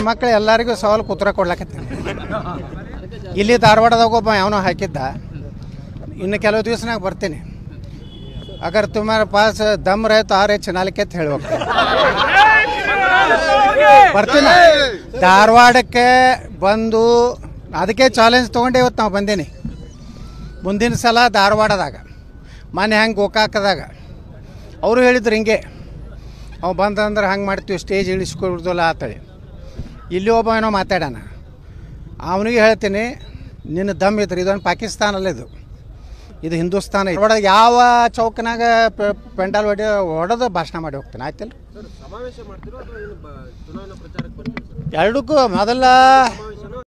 ಹೆಣ್ಮಕ್ಳು ಎಲ್ಲರಿಗೂ ಸವಾಲು ಉತ್ತರ ಕೊಡ್ಲಕತ್ತೀನಿ ಇಲ್ಲಿ ಧಾರವಾಡದಾಗ ಒಬ್ಬ ಯಾವನೋ ಹಾಕಿದ್ದ ಇನ್ನು ಕೆಲವು ದಿವಸನಾಗ ಬರ್ತೀನಿ ಅಗರ್ ತುಮಾರ ಪಾಸ್ ದಮ್ ರೇ ತಾರ ಚನಾಲಿಕೆ ಅಂತ ಹೇಳ್ಬೇಕು ಬರ್ತೀನಿ ಧಾರವಾಡಕ್ಕೆ ಬಂದು ಅದಕ್ಕೆ ಚಾಲೆಂಜ್ ತೊಗೊಂಡೆ ಇವತ್ತು ನಾವು ಬಂದೀನಿ ಮುಂದಿನ ಸಲ ಧಾರವಾಡದಾಗ ಮೊನ್ನೆ ಹೆಂಗೆ ಗೋಕಾಕದಾಗ ಅವರು ಹೇಳಿದ್ರು ಹಿಂಗೆ ಅವು ಬಂದಂದ್ರೆ ಹಂಗೆ ಮಾಡ್ತೀವಿ ಸ್ಟೇಜ್ ಇಳಿಸ್ಕೊಡ್ದಲ್ಲ ಆತಳಿ ಇಲ್ಲಿ ಒಬ್ಬ ಏನೋ ಮಾತಾಡೋಣ ಅವನಿಗೆ ಹೇಳ್ತೀನಿ ನಿನ್ನ ದಮ್ ಇದ್ರಿ ಇದೊಂದು ಪಾಕಿಸ್ತಾನ ಅಲ್ಲ ಇದು ಇದು ಹಿಂದೂಸ್ತಾನ ಐತಿ. ಒಳಗೆ ಯಾವ ಚೌಕನಾಗ ಪ- ಪೆಂಡಾಲ್ ಹೊಡಿ ಹೊಡೆದು ಭಾಷಣ ಮಾಡಿ ಹೋಗ್ತಾನೆ ಆಯ್ತಲ್ಲ ಸಮಾವೇಶ ಮಾಡ್ತಿರೋ ಅಥವಾ ಏನು ಬ- ಚುನಾವಣಾ ಪ್ರಚಾರಕ್ಕೆ ಬರ್ತೀರಿ ಸರ್ ಎರಡಕ್ಕೂ ಮೊದಲ ಸಮಾವೇಶ